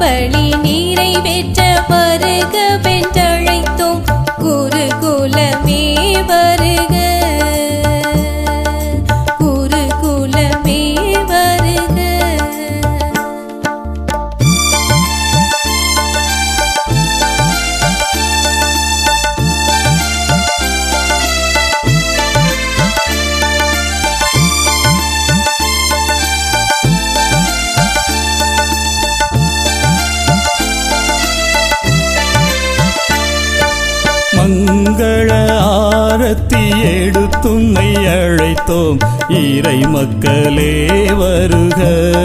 பழி நிறைவேற்ற வருக வென்றழைத்தோம் குருகுலமே வருக குருகுலமே வருக மங்கள ஆரத்தி எடுத்தும்மை அழைத்தோம் இறை மக்களே வருக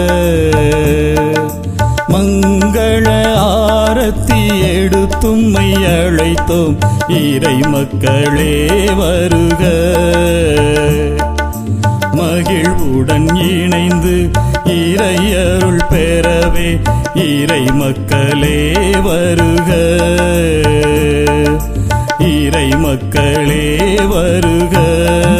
மங்கள ஆரத்தி எடுத்தும்மை அழைத்தோம் இறை மக்களே வருக மகிழ்வுடன் இணைந்து இறையருள் பெறவே இறை மக்களே வருக இறை மக்களே வருக